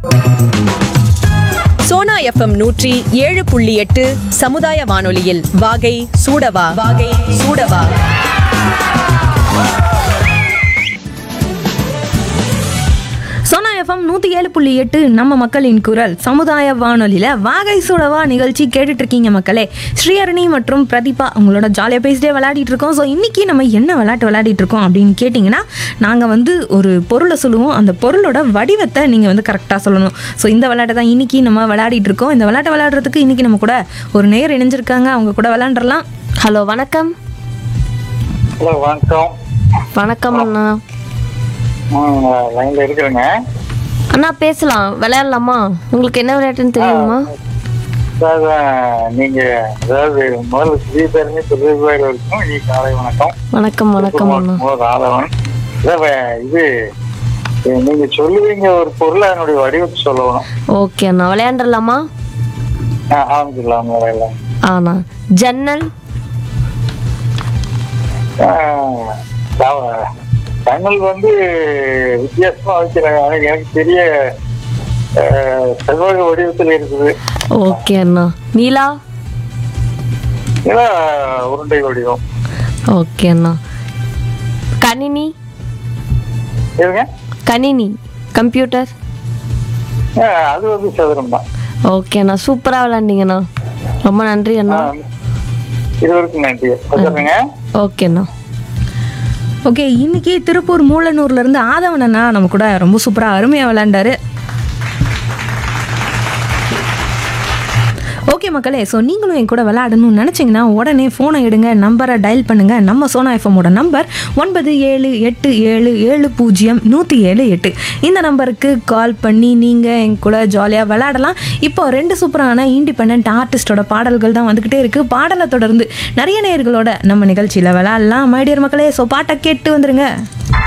Sona FM நூற்றி ஏழு புள்ளி எட்டு சமுதாய வானொலியில் வாகை சூடவா வாகை சூடவா சோனா எஃப்எம் நூற்றி ஏழு புள்ளி எட்டு நம்ம மக்களின் குரல் சமுதாய வானொலியில் வாகை சுடவா நிகழ்ச்சி கேட்டுட்டு இருக்கீங்க மக்களே ஸ்ரீஹரணி மற்றும் பிரதீபா உங்களோட ஜாலியாக பேசிட்டே விளையாடிட்டு இருக்கோம் ஸோ இன்னைக்கு நம்ம என்ன விளையாட்டு விளையாடிட்டு இருக்கோம் அப்படின்னு கேட்டிங்கன்னா நாங்கள் வந்து ஒரு பொருளை சொல்லுவோம் அந்த பொருளோட வடிவத்தை நீங்கள் வந்து கரெக்டாக சொல்லணும் ஸோ இந்த விளையாட்டை தான் இன்னைக்கு நம்ம விளையாடிட்டு இருக்கோம் இந்த விளையாட்டை விளையாடுறதுக்கு இன்னைக்கு நம்ம கூட ஒரு நேர் இணைஞ்சிருக்காங்க அவங்க கூட விளையாண்டுறலாம் ஹலோ வணக்கம் ஹலோ வணக்கம் வணக்கம் அண்ணா ம், லைன்ல இருக்கிறேங்க அண்ணா பேசலாம் விளையாடலாமா உங்களுக்கு என்ன விளையாட்டுன்னு தெரியுமா அதாவது நீங்க அதாவது முதல்ல ஸ்ரீதரணி திருவாயில் இருக்கும் நீ காலை வணக்கம் வணக்கம் வணக்கம் அண்ணா முதல் ஆதவன் அதாவது இது இது நீங்க சொல்லுவீங்க ஒரு பொருளை அதனுடைய வடிவத்தை சொல்லணும் ஓகே அண்ணா விளையாண்டுடலாமா ஆ, ஆரம்பிச்சிடலாம் முதல்ல ஆண்ணா ஜன்னல் ஆ, அதாவது கண்ணல் வந்து வித்தியாசமா வைக்கிறாங்க ஆனா எனக்கு தெரிய ஆ, செவ்வக வடிவத்தில் இருக்குது ஓகே அண்ணா நீலா ஏன்னா உருண்டை வடிவம் ஓகே அண்ணா கணினி எதுங்க கணினி கம்ப்யூட்டர் ஆ, அது வந்து சதுரம் தான் ஓகே அண்ணா சூப்பராக விளையாண்டீங்கண்ணா ரொம்ப நன்றி அண்ணா இருவருக்கும் நன்றி வச்சுருங்க ஓகே அண்ணா ஓகே இன்னைக்கு திருப்பூர் மூலனூர்ல இருந்து ஆதவன் அண்ணா நம்ம கூட ரொம்ப சூப்பராக அருமையாக விளையாண்டாரு ஓகே மக்களே ஸோ நீங்களும் என் கூட விளையாடணும்னு நினச்சிங்கன்னா உடனே ஃபோனை எடுங்க நம்பரை டயல் பண்ணுங்க நம்ம சோனா எஃப்எம்மோட நம்பர் ஒன்பது ஏழு எட்டு ஏழு ஏழு பூஜ்ஜியம் நூற்றி ஏழு எட்டு இந்த நம்பருக்கு கால் பண்ணி நீங்கள் என் கூட ஜாலியாக விளையாடலாம் இப்போ ரெண்டு சூப்பரான இண்டிபெண்ட் ஆர்டிஸ்டோட பாடல்கள் தான் வந்துக்கிட்டே இருக்குது பாடலை தொடர்ந்து நிறைய நேயர்களோட நம்ம நிகழ்ச்சியில் விளையாடலாம் மைடியர் மக்களே ஸோ பாட்டை கேட்டு வந்துருங்க